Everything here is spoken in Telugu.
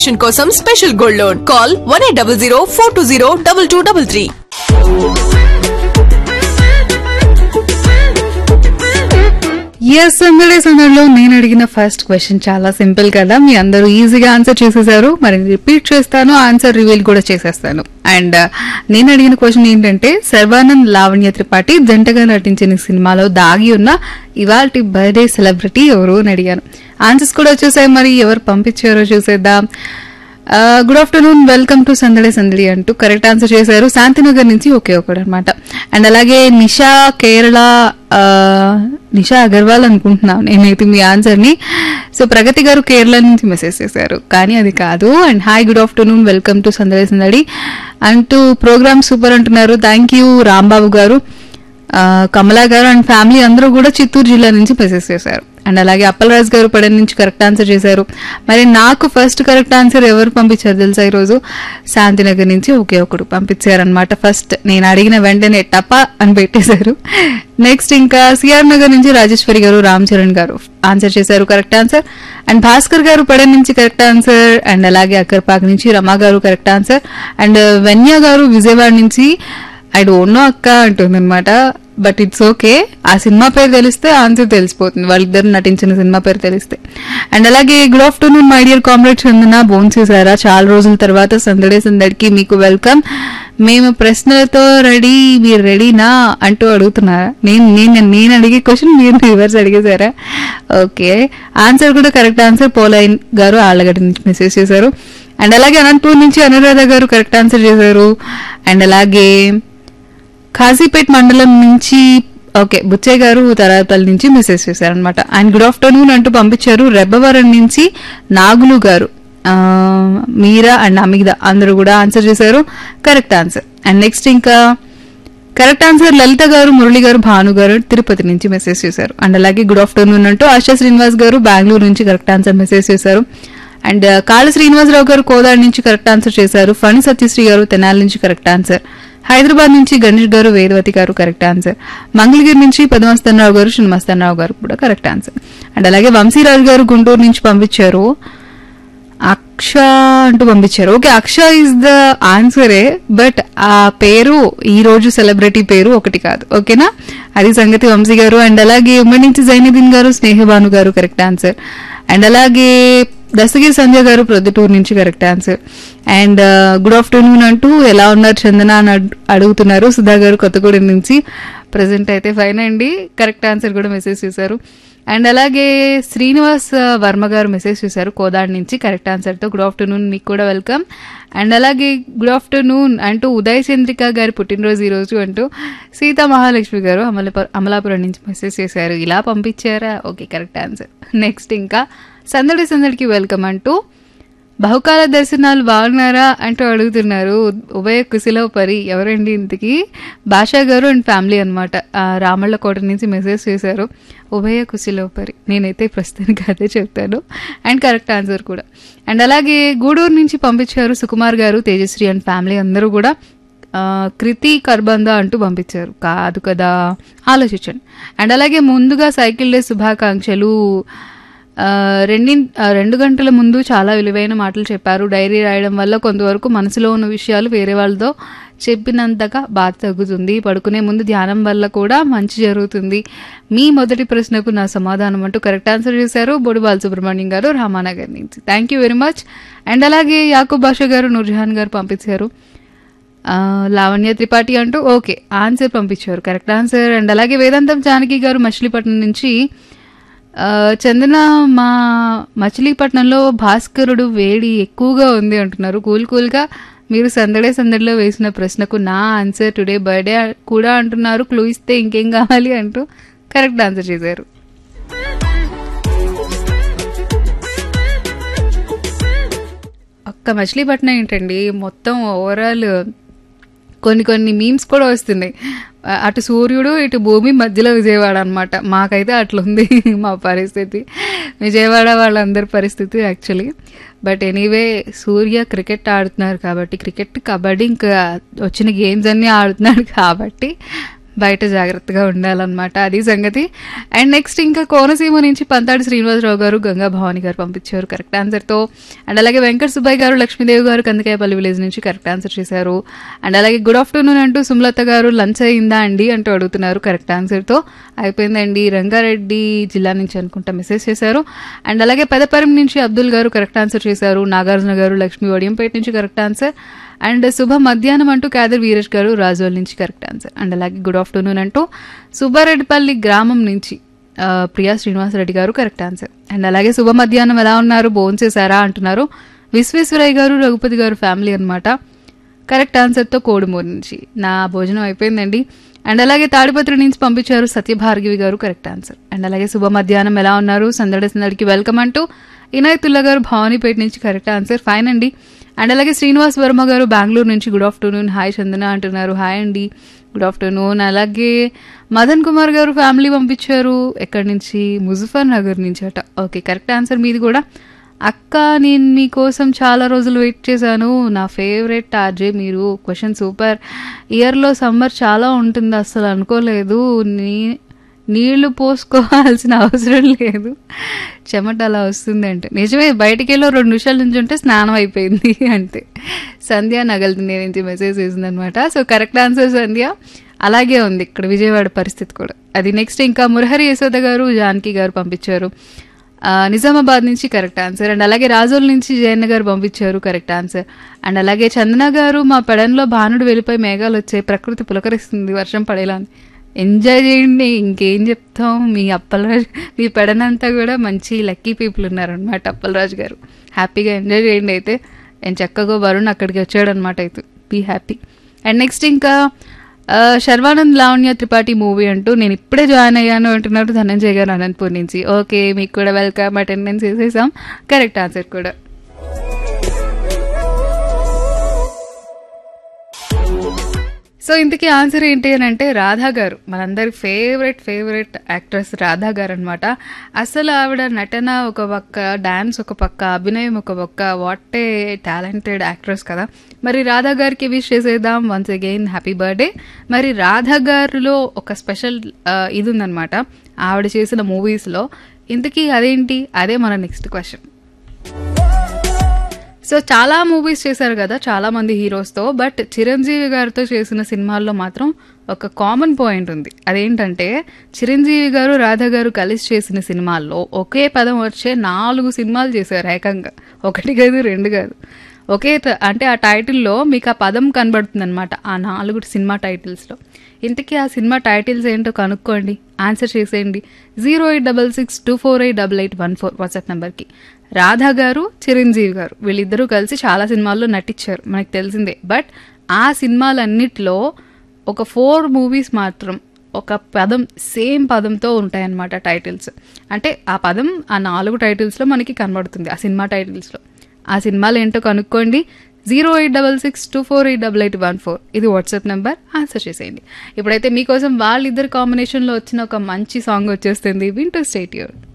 కోసం special gold loan call one eight double zero four two zero double two double three ఎస్ సందడే సందడిలో నేను అడిగిన ఫస్ట్ క్వశ్చన్ చాలా సింపుల్ కదా మీ అందరూ ఈజీగా ఆన్సర్ చేసేసారు మరి రిపీట్ చేస్తాను ఆన్సర్ రివీల్ కూడా చేసేస్తాను అండ్ నేను అడిగిన క్వశ్చన్ ఏంటంటే సర్వానంద్ లావణ్య త్రిపాఠి జంటగా నటించిన ఈ సినిమాలో దాగి ఉన్న ఇవాల్టి బర్త్డే సెలబ్రిటీ ఎవరు అని అడిగాను ఆన్సర్స్ కూడా వచ్చేసాయి మరి ఎవరు పంపించారో చూసేద్దాం good afternoon welcome to Sandadi Sandadi అంటూ కరెక్ట్ ఆన్సర్ చేశారు శాంతినగర్ నుంచి ఒకే ఒకడు అనమాట అండ్ అలాగే నిషా కేరళ ఆ, నిషా అగర్వాల్ అనుకుంటున్నాను నేనైతే మీ ఆన్సర్ ని సో ప్రగతి గారు కేరళ నుంచి మెసేజ్ చేశారు కానీ అది కాదు and hi good afternoon welcome to Sandadi Sandadi అంటూ ప్రోగ్రామ్ సూపర్ అంటున్నారు థ్యాంక్ యూ రాంబాబు గారు ఆ, కమలా గారు అండ్ ఫ్యామిలీ అందరూ కూడా చిత్తూరు జిల్లా నుంచి మెసేజ్ చేశారు అండ్ అలాగే అప్పలరాజ్ గారు పడన్ నుంచి కరెక్ట్ ఆన్సర్ చేశారు మరి నాకు ఫస్ట్ కరెక్ట్ ఆన్సర్ ఎవరు పంపించారు తెలుసా ఈరోజు శాంతినగర్ నుంచి ఒకే ఒకడు పంపించారనమాట ఫస్ట్ నేను అడిగిన వెంటనే టపా అని పెట్టేశారు నెక్స్ట్ ఇంకా సిఆర్ నగర్ నుంచి రాజేశ్వరి గారు రామ్ చరణ్ గారు ఆన్సర్ చేశారు కరెక్ట్ ఆన్సర్ అండ్ భాస్కర్ గారు పడన్ నుంచి కరెక్ట్ ఆన్సర్ అండ్ అలాగే అక్కర్పాక్ నుంచి రమా గారు కరెక్ట్ ఆన్సర్ అండ్ వెన్య గారు విజయవాడ నుంచి ఐ డోంట్ నో అక్క అంటుంది అనమాట బట్ ఇట్స్ ఓకే ఆ సినిమా పేరు తెలిస్తే ఆన్సర్ తెలిసిపోతుంది వాళ్ళిద్దరు నటించిన సినిమా పేరు తెలిస్తే అండ్ అలాగే good afternoon my dear comrade Chandana బోన్ చేశారా చాలా రోజుల తర్వాత సందడే సందడికి మీకు వెల్కమ్ మేము ప్రశ్నలతో రెడీ మీరు రెడీనా అంటూ అడుగుతున్నారా నేను నేను నేను అడిగే క్వశ్చన్ మీరు రివర్స్ అడిగేశారా ఓకే ఆన్సర్ కూడా correct answer Pauline garu Allagadda నుంచి మెసేజ్ చేశారు అండ్ అలాగే అనంతపూర్ నుంచి అనురాధ గారు కరెక్ట్ ఆన్సర్ చేశారు అండ్ అలాగే ఖాజీపేట్ మండలం నుంచి ఓకే బుచ్చయ్య గారు తరాపల్లి నుంచి మెసేజ్ చేశారనమాట అండ్ గుడ్ ఆఫ్టర్నూన్ అంటూ పంపించారు రెబ్బవరం నుంచి నాగులు గారు ఆ, మీరా అండ్ అమిగ్ద అందరూ కూడా ఆన్సర్ చేశారు కరెక్ట్ ఆన్సర్ అండ్ నెక్స్ట్ ఇంకా కరెక్ట్ ఆన్సర్ లలిత గారు మురళి గారు భాను గారు తిరుపతి నుంచి మెసేజ్ చేశారు అండ్ అలాగే గుడ్ ఆఫ్టర్నూన్ అంటూ ఆశా శ్రీనివాస్ గారు బెంగళూరు నుంచి కరెక్ట్ ఆన్సర్ మెసేజ్ చేశారు అండ్ కాళ శ్రీనివాసరావు గారు కోదాడ నుంచి కరెక్ట్ ఆన్సర్ చేశారు ఫణి సత్యశ్రీ గారు తెనాలి నుంచి కరెక్ట్ ఆన్సర్ హైదరాబాద్ నుంచి గణేష్ గారు వేదవతి గారు కరెక్ట్ ఆన్సర్ మంగళగిరి నుంచి పద్మస్తనరావు గారు శ్రీనిమస్తనరావు గారు కూడా కరెక్ట్ ఆన్సర్ అండ్ అలాగే వంశీరాజు గారు గుంటూరు నుంచి పంపించారు అక్ష అంటూ పంపించారు ఓకే అక్ష ఇస్ ద ఆన్సరే బట్ ఆ పేరు ఈ రోజు సెలబ్రిటీ పేరు ఒకటి కాదు ఓకేనా అది సంగతి వంశీ గారు అండ్ అలాగే ఉమ్మడి నుంచి జైనుద్దీన్ గారు స్నేహభాను గారు కరెక్ట్ ఆన్సర్ అండ్ అలాగే దస్తగిరి సంజయ్ గారు ప్రొద్దుటూరు నుంచి correct answer and good afternoon అంటూ ఎలా ఉన్నారు చందన అని అడ్- అడుగుతున్నారు సుధా గారు కొత్తగూడెం నుంచి ప్రజెంట్ అయితే ఫైన్ అండి కరెక్ట్ ఆన్సర్ కూడా మెసేజ్ చేశారు అండ్ అలాగే శ్రీనివాస్ ఆ, వర్మ గారు మెసేజ్ చేశారు కోదాడ్ నుంచి కరెక్ట్ ఆన్సర్తో గుడ్ ఆఫ్టర్నూన్ మీకు కూడా వెల్కమ్ అండ్ అలాగే గుడ్ ఆఫ్టర్నూన్ అంటూ ఉదయ్ చంద్రిక గారి పుట్టినరోజు ఈరోజు అంటూ సీతా మహాలక్ష్మి గారు అమలపురం అమలాపురం నుంచి మెసేజ్ చేశారు ఇలా పంపించారా ఓకే కరెక్ట్ ఆన్సర్ నెక్స్ట్ ఇంకా సందడి సందడికి వెల్కమ్ అంటూ బహుకాల దర్శనాలు బాగున్నారా అంటూ అడుగుతున్నారు ఉభయ కుశిలో పరి ఎవరండి ఇంతకి భాషా గారు అండ్ ఫ్యామిలీ అనమాట రామళ్ళకోట నుంచి మెసేజ్ చేశారు ఉభయ కుశిలో పరి నేనైతే ప్రస్తుతానికి అదే చెప్తాను అండ్ కరెక్ట్ ఆన్సర్ కూడా అండ్ అలాగే గూడూరు నుంచి పంపించారు సుకుమార్ గారు తేజశ్రీ అండ్ ఫ్యామిలీ అందరూ కూడా ఆ, కృతి కర్బంద అంటూ పంపించారు కాదు కదా ఆలోచించండి అండ్ అలాగే ముందుగా సైకిల్ డే శుభాకాంక్షలు ఆ, రెండి ఆ, రెండు గంటల ముందు చాలా విలువైన మాటలు చెప్పారు డైరీ రాయడం వల్ల కొంతవరకు మనసులో ఉన్న విషయాలు వేరే వాళ్ళతో చెప్పినంతగా బాధ తగ్గుతుంది పడుకునే ముందు ధ్యానం వల్ల కూడా మంచి జరుగుతుంది మీ మొదటి ప్రశ్నకు నా సమాధానం అంటూ కరెక్ట్ ఆన్సర్ చేశారు బొడి బాలసుబ్రహ్మణ్యం గారు రామానగర్ నుంచి thank you very much and అలాగే యాకూబ్ బాషా గారు నూర్జహాన్ గారు పంపించారు ఆ, లావణ్య త్రిపాఠి అంటూ ఓకే ఆన్సర్ పంపించారు కరెక్ట్ ఆన్సర్ అండ్ అలాగే వేదాంతం జానకి గారు మచిలీపట్నం నుంచి ఆ, చందన మా మచిలీపట్నంలో భాస్కరుడు వేడి ఎక్కువగా ఉంది అంటున్నారు కూల్ కూల్గా మీరు సందడే సందడిలో వేసిన ప్రశ్నకు నా ఆన్సర్ టుడే బర్త్డే కూడా అంటున్నారు క్లూ ఇస్తే ఇంకేం కావాలి అంటూ కరెక్ట్ ఆన్సర్ చేశారు ఒక్క మచిలీపట్నం ఏంటండి మొత్తం ఓవరాల్ కొన్ని కొన్ని మీమ్స్ కూడా వస్తున్నాయి ఆ, అటు సూర్యుడు ఇటు భూమి మధ్యలో విజయవాడ అనమాట మాకైతే అట్లుంది మా పరిస్థితి విజయవాడ వాళ్ళందరి పరిస్థితి actually but anyway Surya cricket ఆడుతున్నారు కాబట్టి క్రికెట్ కబడ్డీ ఇంకా వచ్చిన గేమ్స్ అన్నీ ఆడుతున్నాడు కాబట్టి బయట జాగ్రత్తగా ఉండాలన్నమాట అది సంగతి అండ్ నెక్స్ట్ ఇంకా కోనసీమ నుంచి పంతాడి శ్రీనివాసరావు గారు గంగా భవాని గారు పంపించారు కరెక్ట్ ఆన్సర్తో అండ్ అలాగే వెంకట సుబ్బయ్య గారు లక్ష్మీదేవి గారు కందికాయపల్లి విలేజ్ నుంచి కరెక్ట్ ఆన్సర్ చేశారు అండ్ అలాగే గుడ్ ఆఫ్టర్నూన్ అంటూ సుమలత గారు లంచ్ అయిందా అండి అంటూ అడుగుతున్నారు కరెక్ట్ ఆన్సర్తో అయిపోయిందండి రంగారెడ్డి జిల్లా నుంచి అనుకుంటా మెసేజ్ చేశారు అండ్ అలాగే పెదపరం నుంచి అబ్దుల్ గారు కరెక్ట్ ఆన్సర్ చేశారు నాగార్జున గారు లక్ష్మీ వడియంపేట నుంచి కరెక్ట్ ఆన్సర్ అండ్ శుభ మధ్యాహ్నం అంటూ కాదర్ వీరేష్ గారు రాజోల్ నుంచి కరెక్ట్ ఆన్సర్ అండ్ అలాగే గుడ్ ఆఫ్టర్నూన్ అంటూ సుబ్బారెడ్డిపల్లి గ్రామం నుంచి ఆ, ప్రియా శ్రీనివాసరెడ్డి గారు కరెక్ట్ ఆన్సర్ అండ్ అలాగే శుభ మధ్యాహ్నం ఎలా ఉన్నారు భోంచేశారా అంటున్నారు విశ్వేశ్వరయ్య గారు రఘుపతి గారు ఫ్యామిలీ అన్నమాట కరెక్ట్ ఆన్సర్తో కోడుమూరు నుంచి నా భోజనం అయిపోయిందండి అండ్ అలాగే తాడిపత్రి నుంచి పంపించారు సత్యభార్గవి గారు కరెక్ట్ ఆన్సర్ అండ్ అలాగే శుభ మధ్యాహ్నం ఎలా ఉన్నారు సందడి సందడికి వెల్కమ్ అంటూ ఇనాయతుల్లా గారు భవానీపేట నుంచి కరెక్ట్ ఆన్సర్ ఫైన్ అండి అండ్ అలాగే శ్రీనివాస్ వర్మ గారు బెంగళూరు నుంచి గుడ్ ఆఫ్టర్నూన్ హాయ్ చందన అంటున్నారు హాయ్ అండి గుడ్ ఆఫ్టర్నూన్ అలాగే మదన్ కుమార్ గారు ఫ్యామిలీ పంపించారు ఎక్కడి నుంచి ముజఫర్ నగర్ నుంచి అట ఓకే కరెక్ట్ ఆన్సర్ మీది కూడా అక్క నేను మీకోసం చాలా రోజులు వెయిట్ చేశాను నా ఫేవరెట్ ఆర్జే మీరు క్వశ్చన్ సూపర్ ఇయర్లో సమ్మర్ చాలా ఉంటుంది అసలు అనుకోలేదు నీ నీళ్లు పోసుకోవాల్సిన అవసరం లేదు చెమట అలా వస్తుంది అంటే నిజమే బయటికి వెళ్ళి రెండు నిమిషాల నుంచి ఉంటే స్నానం అయిపోయింది అంతే సంధ్య నగలది నుంచి మెసేజ్ చేసింది అనమాట సో కరెక్ట్ ఆన్సర్ సంధ్య అలాగే ఉంది ఇక్కడ విజయవాడ పరిస్థితి కూడా అది నెక్స్ట్ ఇంకా మురహరి యశోద గారు జానకి గారు పంపించారు ఆ, నిజామాబాద్ నుంచి కరెక్ట్ ఆన్సర్ అండ్ అలాగే రాజోల్ నుంచి జయన్న గారు పంపించారు కరెక్ట్ ఆన్సర్ అండ్ అలాగే చందన గారు మా పెడన్లో భానుడు వెళ్ళిపోయి మేఘాలు వచ్చాయి ప్రకృతి పులకరిస్తుంది వర్షం పడేలా ఉంది. ఎంజాయ్ చేయండి ఇంకేం చెప్తాం మీ అప్పలరాజు మీ పెడనంతా కూడా మంచి లక్కీ పీపుల్ ఉన్నారనమాట అప్పలరాజు గారు హ్యాపీగా ఎంజాయ్ చేయండి అయితే నేను చక్కగా వరుణ్ అక్కడికి వచ్చాడు అనమాట అయితే బీ హ్యాపీ అండ్ నెక్స్ట్ ఇంకా ఆ, శర్వానంద్ లావణ్య త్రిపాఠి మూవీ అంటూ నేను ఇప్పుడే జాయిన్ అయ్యాను అంటున్నారు ధనంజయ్ గారు అనంతపూర్ నుంచి ఓకే మీకు కూడా వెల్కమ్ అటెండెన్స్ వేసేసాం కరెక్ట్ ఆన్సర్ కూడా సో ఇంతకీ ఆన్సర్ ఏంటి అని అంటే రాధా గారు మనందరి ఫేవరెట్ ఫేవరెట్ యాక్ట్రెస్ రాధా గారు అనమాట అసలు ఆవిడ నటన ఒక పక్క డాన్స్ ఒక పక్క అభినయం ఒక పక్క వాట్ ఏ టాలెంటెడ్ యాక్ట్రెస్ కదా మరి రాధా గారికి విష్ చేసేద్దాం వన్స్ అగైన్ హ్యాపీ బర్త్డే మరి రాధా గారిలో ఒక స్పెషల్ ఇది ఉందన్నమాట ఆవిడ చేసిన మూవీస్లో ఇంతకీ అదేంటి అదే మన నెక్స్ట్ క్వశ్చన్ సో చాలా మూవీస్ చేశారు కదా చాలా మంది హీరోస్తో బట్ చిరంజీవి గారితో చేసిన సినిమాల్లో మాత్రం ఒక కామన్ పాయింట్ ఉంది అదేంటంటే చిరంజీవి గారు రాధా గారు కలిసి చేసిన సినిమాల్లో ఒకే పదం వచ్చే నాలుగు సినిమాలు చేశారు ఏకంగా ఒకటి కాదు రెండు కాదు ఒకే ట- అంటే ఆ టైటిల్లో మీకు ఆ పదం కనబడుతుంది అనమాట ఆ నాలుగు సినిమా టైటిల్స్లో ఇంతకీ ఆ సినిమా టైటిల్స్ ఏంటో కనుక్కోండి ఆన్సర్ చేసేయండి zero eight double six two four eight double eight one four WhatsApp నెంబర్కి రాధా గారు చిరంజీవి గారు వీళ్ళిద్దరూ కలిసి చాలా సినిమాల్లో నటించారు మనకు తెలిసిందే బట్ ఆ సినిమాలన్నిట్లో ఒక ఫోర్ మూవీస్ మాత్రం ఒక పదం సేమ్ పదంతో ఉంటాయన్నమాట టైటిల్స్ అంటే ఆ పదం ఆ నాలుగు టైటిల్స్లో మనకి కనబడుతుంది ఆ సినిమా టైటిల్స్లో ఆ సినిమాలు ఏంటో కనుక్కోండి zero eight double six two four eight double eight one four ఇది వాట్సాప్ నెంబర్ ఆన్సర్ చేసేయండి ఇప్పుడైతే మీకోసం వాళ్ళిద్దరు కాంబినేషన్లో వచ్చిన ఒక మంచి సాంగ్ వచ్చేస్తుంది వింటర్ స్టేట్ యూర్